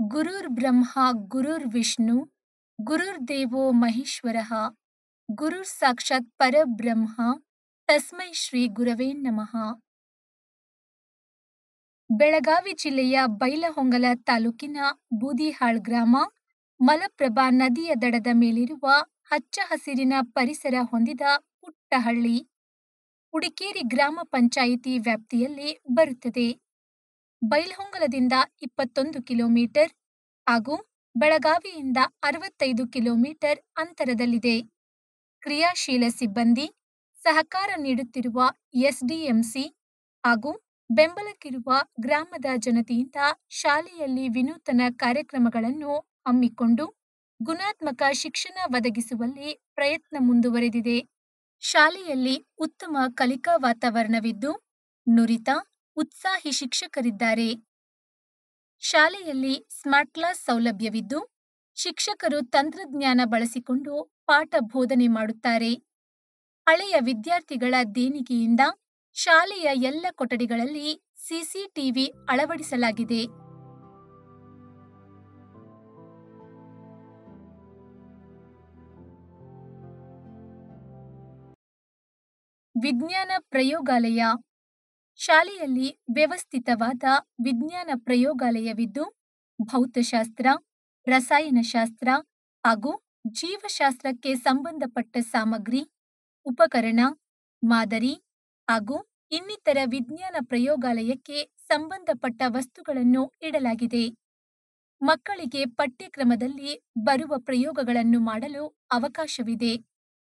ಗುರುರ್ಬ್ರಹ್ಮ ಗುರುರ್ವಿಷ್ಣು ಗುರುರ್ದೇವೋ ಮಹೇಶ್ವರಃ ಗುರುರ್ ಸಾಕ್ಷಾತ್ ಪರಬ್ರಹ್ಮ ತಸ್ಮೈ ಶ್ರೀ ಗುರವೇ ನಮಃ ಬೆಳಗಾವಿ ಜಿಲ್ಲೆಯ ಬೈಲಹೊಂಗಲ ತಾಲೂಕಿನ ಬೂದಿಹಾಳ್ ಗ್ರಾಮ ಮಲಪ್ರಭಾ ನದಿಯ ದಡದ ಮೇಲಿರುವ ಹಚ್ಚ ಹಸಿರಿನ ಪರಿಸರ ಹೊಂದಿದ ಪುಟ್ಟ ಹಳ್ಳಿ ಹುಡಿಕೇರಿ ಗ್ರಾಮ ಪಂಚಾಯಿತಿ ವ್ಯಾಪ್ತಿಯಲ್ಲಿ ಬರುತ್ತದೆ ಬೈಲಹೊಂಗಲದಿಂದ ಇಪ್ಪತ್ತೊಂದು ಕಿಲೋಮೀಟರ್ ಹಾಗೂ ಬೆಳಗಾವಿಯಿಂದ ಅರವತ್ತೈದು ಕಿಲೋಮೀಟರ್ ಅಂತರದಲ್ಲಿದೆ ಕ್ರಿಯಾಶೀಲ ಸಿಬ್ಬಂದಿ ಸಹಕಾರ ನೀಡುತ್ತಿರುವ ಎಸ್ಡಿಎಂಸಿ ಹಾಗೂ ಬೆಂಬಲಕ್ಕಿರುವ ಗ್ರಾಮದ ಜನತೆಯಿಂದ ಶಾಲೆಯಲ್ಲಿ ವಿನೂತನ ಕಾರ್ಯಕ್ರಮಗಳನ್ನು ಹಮ್ಮಿಕೊಂಡು ಗುಣಾತ್ಮಕ ಶಿಕ್ಷಣ ಒದಗಿಸುವಲ್ಲಿ ಪ್ರಯತ್ನ ಮುಂದುವರೆದಿದೆ ಶಾಲೆಯಲ್ಲಿ ಉತ್ತಮ ಕಲಿಕಾ ವಾತಾವರಣವಿದ್ದು ನುರಿತ ಉತ್ಸಾಹಿ ಶಿಕ್ಷಕರಿದ್ದಾರೆ ಶಾಲೆಯಲ್ಲಿ ಸ್ಮಾರ್ಟ್ ಕ್ಲಾಸ್ ಸೌಲಭ್ಯವಿದ್ದು ಶಿಕ್ಷಕರು ತಂತ್ರಜ್ಞಾನ ಬಳಸಿಕೊಂಡು ಪಾಠ ಬೋಧನೆ ಮಾಡುತ್ತಾರೆ ಹಳೆಯ ವಿದ್ಯಾರ್ಥಿಗಳ ದೇಣಿಗೆಯಿಂದ ಶಾಲೆಯ ಎಲ್ಲ ಕೊಠಡಿಗಳಲ್ಲಿ ಸಿಸಿಟಿವಿ ಅಳವಡಿಸಲಾಗಿದೆ ವಿಜ್ಞಾನ ಪ್ರಯೋಗಾಲಯ ಶಾಲೆಯಲ್ಲಿ ವ್ಯವಸ್ಥಿತವಾದ ವಿಜ್ಞಾನ ಪ್ರಯೋಗಾಲಯವಿದ್ದು ಭೌತಶಾಸ್ತ್ರ ರಸಾಯನಶಾಸ್ತ್ರ ಹಾಗೂ ಜೀವಶಾಸ್ತ್ರಕ್ಕೆ ಸಂಬಂಧಪಟ್ಟ ಸಾಮಗ್ರಿ ಉಪಕರಣ ಮಾದರಿ ಹಾಗೂ ಇನ್ನಿತರ ವಿಜ್ಞಾನ ಪ್ರಯೋಗಾಲಯಕ್ಕೆ ಸಂಬಂಧಪಟ್ಟ ವಸ್ತುಗಳನ್ನು ಇಡಲಾಗಿದೆ ಮಕ್ಕಳಿಗೆ ಪಠ್ಯಕ್ರಮದಲ್ಲಿ ಬರುವ ಪ್ರಯೋಗಗಳನ್ನು ಮಾಡಲು ಅವಕಾಶವಿದೆ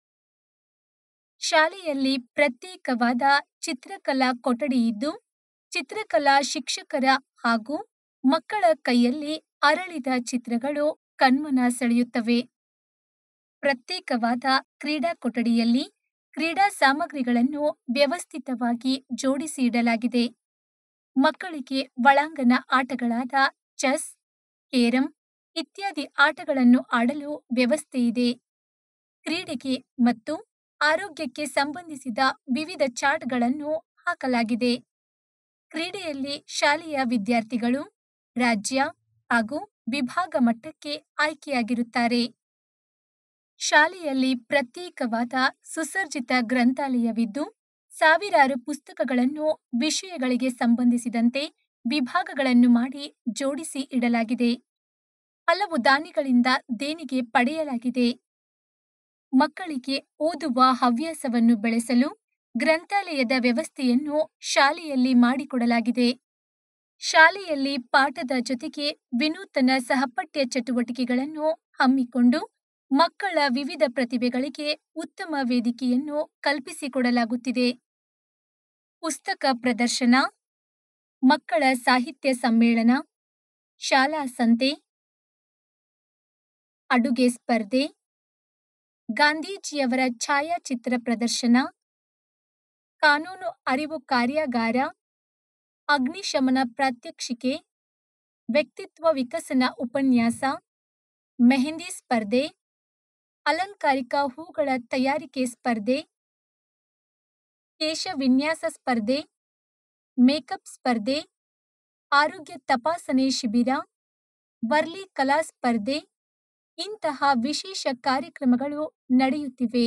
ಶಾಲೆಯಲ್ಲಿ ಪ್ರತ್ಯೇಕವಾದ ಚಿತ್ರಕಲಾ ಕೊಠಡಿ ಇದ್ದು ಚಿತ್ರಕಲಾ ಶಿಕ್ಷಕರ ಹಾಗೂ ಮಕ್ಕಳ ಕೈಯಲ್ಲಿ ಅರಳಿದ ಚಿತ್ರಗಳು ಕಣ್ಮನ ಸೆಳೆಯುತ್ತವೆ ಪ್ರತ್ಯೇಕವಾದ ಕ್ರೀಡಾ ಕೊಠಡಿಯಲ್ಲಿ ಕ್ರೀಡಾ ಸಾಮಗ್ರಿಗಳನ್ನು ವ್ಯವಸ್ಥಿತವಾಗಿ ಜೋಡಿಸಿ ಇಡಲಾಗಿದೆ ಮಕ್ಕಳಿಗೆ ಒಳಾಂಗಣ ಆಟಗಳಾದ ಚೆಸ್ ಕೇರಂ ಇತ್ಯಾದಿ ಆಟಗಳನ್ನು ಆಡಲು ವ್ಯವಸ್ಥೆ ಇದೆ ಕ್ರೀಡೆಗೆ ಮತ್ತು ಆರೋಗ್ಯಕ್ಕೆ ಸಂಬಂಧಿಸಿದ ವಿವಿಧ ಚಾರ್ಟ್ಗಳನ್ನು ಹಾಕಲಾಗಿದೆ ಕ್ರೀಡೆಯಲ್ಲಿ ಶಾಲೆಯ ವಿದ್ಯಾರ್ಥಿಗಳು ರಾಜ್ಯ ಹಾಗೂ ವಿಭಾಗ ಮಟ್ಟಕ್ಕೆ ಆಯ್ಕೆಯಾಗಿರುತ್ತಾರೆ ಶಾಲೆಯಲ್ಲಿ ಪ್ರತ್ಯೇಕವಾದ ಸುಸರ್ಜಿತ ಗ್ರಂಥಾಲಯವಿದ್ದು ಸಾವಿರಾರು ಪುಸ್ತಕಗಳನ್ನು ವಿಷಯಗಳಿಗೆ ಸಂಬಂಧಿಸಿದಂತೆ ವಿಭಾಗಗಳನ್ನು ಮಾಡಿ ಜೋಡಿಸಿ ಇಡಲಾಗಿದೆ ಹಲವು ದಾನಿಗಳಿಂದ ದೇಣಿಗೆ ಪಡೆಯಲಾಗಿದೆ ಮಕ್ಕಳಿಗೆ ಓದುವ ಹವ್ಯಾಸವನ್ನು ಬೆಳೆಸಲು ಗ್ರಂಥಾಲಯದ ವ್ಯವಸ್ಥೆಯನ್ನು ಶಾಲೆಯಲ್ಲಿ ಮಾಡಿಕೊಡಲಾಗಿದೆ ಶಾಲೆಯಲ್ಲಿ ಪಾಠದ ಜೊತೆಗೆ ವಿನೂತನ ಸಹಪಠ್ಯ ಚಟುವಟಿಕೆಗಳನ್ನು ಹಮ್ಮಿಕೊಂಡು ಮಕ್ಕಳ ವಿವಿಧ ಪ್ರತಿಭೆಗಳಿಗೆ ಉತ್ತಮ ವೇದಿಕೆಯನ್ನು ಕಲ್ಪಿಸಿಕೊಡಲಾಗುತ್ತಿದೆ ಪುಸ್ತಕ ಪ್ರದರ್ಶನ ಮಕ್ಕಳ ಸಾಹಿತ್ಯ ಸಮ್ಮೇಳನ ಶಾಲಾ ಸಂತೆ ಅಡುಗೆ ಸ್ಪರ್ಧೆ ಗಾಂಧೀಜಿಯವರ ಛಾಯಾಚಿತ್ರ ಪ್ರದರ್ಶನ ಕಾನೂನು ಅರಿವು ಕಾರ್ಯಾಗಾರ ಅಗ್ನಿಶಮನ ಪ್ರಾತ್ಯಕ್ಷಿಕೆ ವ್ಯಕ್ತಿತ್ವ ವಿಕಸನ ಉಪನ್ಯಾಸ ಮೆಹಂದಿ ಸ್ಪರ್ಧೆ ಅಲಂಕಾರಿಕ ಹೂಗಳ ತಯಾರಿಕೆ ಸ್ಪರ್ಧೆ ಕೇಶ ವಿನ್ಯಾಸ ಸ್ಪರ್ಧೆ ಮೇಕಪ್ ಸ್ಪರ್ಧೆ ಆರೋಗ್ಯ ತಪಾಸಣೆ ಶಿಬಿರ ವರ್ಲಿ ಕಲಾ ಸ್ಪರ್ಧೆ ಇಂತಹ ವಿಶೇಷ ಕಾರ್ಯಕ್ರಮಗಳು ನಡೆಯುತ್ತಿವೆ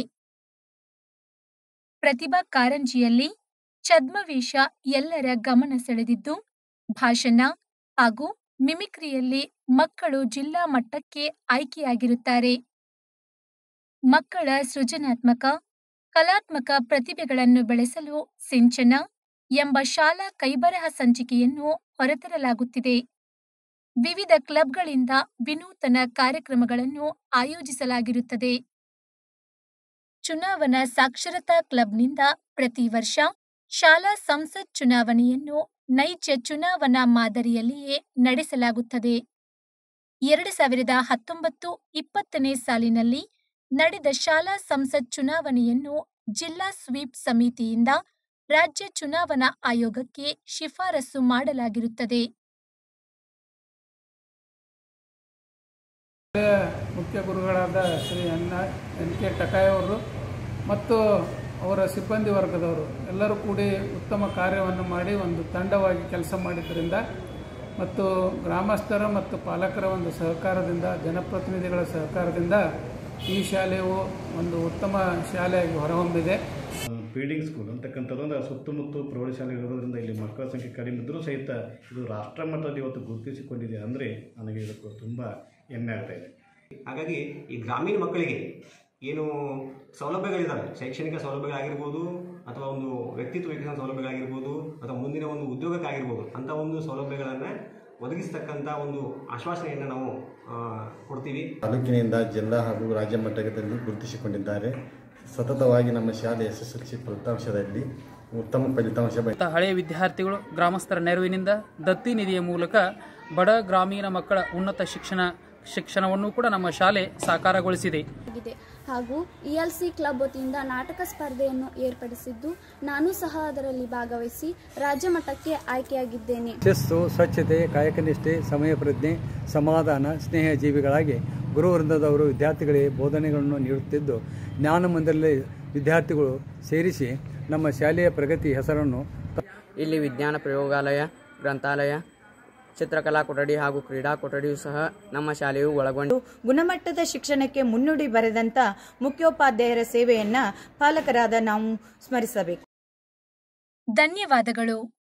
ಪ್ರತಿಭಾ ಕಾರಂಜಿಯಲ್ಲಿ ಛದ್ಮವೇಷ ಎಲ್ಲರ ಗಮನ ಸೆಳೆದಿದ್ದು ಭಾಷಣ ಹಾಗೂ ಮಿಮಿಕ್ರಿಯಲ್ಲಿ ಮಕ್ಕಳು ಜಿಲ್ಲಾ ಮಟ್ಟಕ್ಕೆ ಆಯ್ಕೆಯಾಗಿರುತ್ತಾರೆ ಮಕ್ಕಳ ಸೃಜನಾತ್ಮಕ ಕಲಾತ್ಮಕ ಪ್ರತಿಭೆಗಳನ್ನು ಬೆಳೆಸಲು ಸಿಂಚನ ಎಂಬ ಶಾಲಾ ಕೈಬರಹ ಸಂಚಿಕೆಯನ್ನು ಹೊರತರಲಾಗುತ್ತಿದೆ ವಿವಿಧ ಕ್ಲಬ್ಗಳಿಂದ ವಿನೂತನ ಕಾರ್ಯಕ್ರಮಗಳನ್ನು ಆಯೋಜಿಸಲಾಗಿರುತ್ತದೆ ಚುನಾವಣಾ ಸಾಕ್ಷರತಾ ಕ್ಲಬ್ನಿಂದ ಪ್ರತಿ ವರ್ಷ ಶಾಲಾ ಸಂಸತ್ ಚುನಾವಣೆಯನ್ನು ನೈಜ ಚುನಾವಣಾ ಮಾದರಿಯಲ್ಲಿಯೇ ನಡೆಸಲಾಗುತ್ತದೆ ಎರಡು ಸಾವಿರದ ಹತ್ತೊಂಬತ್ತು ಇಪ್ಪತ್ತನೇ ಸಾಲಿನಲ್ಲಿ ನಡೆದ ಶಾಲಾ ಸಂಸತ್ ಚುನಾವಣೆಯನ್ನು ಜಿಲ್ಲಾ ಸ್ವೀಪ್ ಸಮಿತಿಯಿಂದ ರಾಜ್ಯ ಚುನಾವಣಾ ಆಯೋಗಕ್ಕೆ ಶಿಫಾರಸು ಮಾಡಲಾಗಿರುತ್ತದೆ ಮುಖ್ಯ ಗುರುಗಳಾದ ಶ್ರೀ ಅನ್ನ ಎನ್ ಕೆ ಟಕಾಯ್ ಅವರು ಮತ್ತು ಅವರ ಸಿಬ್ಬಂದಿ ವರ್ಗದವರು ಎಲ್ಲರೂ ಕೂಡಿ ಉತ್ತಮ ಕಾರ್ಯವನ್ನು ಮಾಡಿ ಒಂದು ತಂಡವಾಗಿ ಕೆಲಸ ಮಾಡಿದ್ದರಿಂದ ಮತ್ತು ಗ್ರಾಮಸ್ಥರ ಮತ್ತು ಪಾಲಕರ ಒಂದು ಸಹಕಾರದಿಂದ ಜನಪ್ರತಿನಿಧಿಗಳ ಸಹಕಾರದಿಂದ ಈ ಶಾಲೆಯು ಒಂದು ಉತ್ತಮ ಶಾಲೆಯಾಗಿ ಹೊರಹೊಮ್ಮಿದೆ ಫೀಲ್ಡಿಂಗ್ ಸ್ಕೂಲ್ ಅಂತಕ್ಕಂಥದ್ದು ಅಂದರೆ ಸುತ್ತಮುತ್ತ ಪ್ರೌಢಶಾಲೆ ಇರೋದ್ರಿಂದ ಇಲ್ಲಿ ಮಕ್ಕಳ ಸಂಖ್ಯೆ ಕಡಿಮೆ ಇದ್ದರೂ ಸಹಿತ ಇದು ರಾಷ್ಟ್ರ ಮಟ್ಟದಲ್ಲಿ ಇವತ್ತು ಗುರುತಿಸಿಕೊಂಡಿದೆ ಅಂದರೆ ನನಗೆ ಇದಕ್ಕೂ ತುಂಬ ಹೆಮ್ಮೆ ಆಗ್ತಾ ಇದೆ ಹಾಗಾಗಿ ಈ ಗ್ರಾಮೀಣ ಮಕ್ಕಳಿಗೆ ಏನು ಸೌಲಭ್ಯಗಳಿದ್ದಾವೆ ಶೈಕ್ಷಣಿಕ ಸೌಲಭ್ಯಗಳಾಗಿರ್ಬೋದು ಅಥವಾ ಒಂದು ವ್ಯಕ್ತಿತ್ವ ವಿಕಸನ ಸೌಲಭ್ಯಗಳಾಗಿರ್ಬೋದು ಅಥವಾ ಮುಂದಿನ ಒಂದು ಉದ್ಯೋಗಕ್ಕಾಗಿರ್ಬೋದು ಅಂಥ ಒಂದು ಸೌಲಭ್ಯಗಳನ್ನು ಒದಗಿಸ್ತಕ್ಕಂಥ ಒಂದು ಆಶ್ವಾಸನೆಯನ್ನು ನಾವು ಆ, ಕೊಡ್ತೀವಿ ತಾಲೂಕಿನಿಂದ ಜಿಲ್ಲಾ ಹಾಗೂ ರಾಜ್ಯ ಮಟ್ಟದಲ್ಲಿ ಗುರುತಿಸಿಕೊಂಡಿದ್ದಾರೆ ಸತತವಾಗಿ ನಮ್ಮ ಶಾಲೆ ಎಸ್ ಎಸ್ ಎಲ್ ಸಿ ಫಲಿತಾಂಶದಲ್ಲಿ ಉತ್ತಮ ಫಲಿತಾಂಶ ಬಂದಿದೆ ಮತ್ತು ಹಳೆಯ ವಿದ್ಯಾರ್ಥಿಗಳು ಗ್ರಾಮಸ್ಥರ ನೆರವಿನಿಂದ ದತ್ತಿ ನಿಧಿಯ ಮೂಲಕ ಬಡ ಗ್ರಾಮೀಣ ಮಕ್ಕಳ ಉನ್ನತ ಶಿಕ್ಷಣ ಶಿಕ್ಷಣವನ್ನು ಕೂಡ ನಮ್ಮ ಶಾಲೆ ಸಾಕಾರಗೊಳಿಸಿದೆ ಆಗಿದೆ ಹಾಗೂ ಇ ಎಲ್ ಸಿ ಕ್ಲಬ್ ವತಿಯಿಂದ ನಾಟಕ ಸ್ಪರ್ಧೆಯನ್ನು ಏರ್ಪಡಿಸಿದ್ದು ನಾನು ಸಹ ಅದರಲ್ಲಿ ಭಾಗವಹಿಸಿ ರಾಜ್ಯ ಮಟ್ಟಕ್ಕೆ ಆಯ್ಕೆಯಾಗಿದ್ದೇನೆ ಶಿಸ್ತು ಸ್ವಚ್ಛತೆ ಕಾಯಕನಿಷ್ಠೆ ಸಮಯ ಪ್ರಜ್ಞೆ ಸಮಾಧಾನ ಸ್ನೇಹ ಜೀವಿಗಳಾಗಿ ಗುರುವೃಂದದವರು ವಿದ್ಯಾರ್ಥಿಗಳಿಗೆ ಬೋಧನೆಗಳನ್ನು ನೀಡುತ್ತಿದ್ದು ಜ್ಞಾನ ಮಂದಿರದಲ್ಲಿ ವಿದ್ಯಾರ್ಥಿಗಳು ಸೇರಿಸಿ ನಮ್ಮ ಶಾಲೆಯ ಪ್ರಗತಿ ಹೆಸರನ್ನು ಇಲ್ಲಿ ವಿಜ್ಞಾನ ಪ್ರಯೋಗಾಲಯ ಗ್ರಂಥಾಲಯ ಚಿತ್ರಕಲಾ ಕೊಠಡಿ ಹಾಗೂ ಕ್ರೀಡಾ ಕೊಠಡಿಯೂ ಸಹ ನಮ್ಮ ಶಾಲೆಯು ಒಳಗೊಂಡು ಗುಣಮಟ್ಟದ ಶಿಕ್ಷಣಕ್ಕೆ ಮುನ್ನುಡಿ ಬರೆದಂತ ಮುಖ್ಯೋಪಾಧ್ಯಾಯರ ಸೇವೆಯನ್ನ ಪಾಲಕರಾದ ನಾವು ಸ್ಮರಿಸಬೇಕು ಧನ್ಯವಾದಗಳು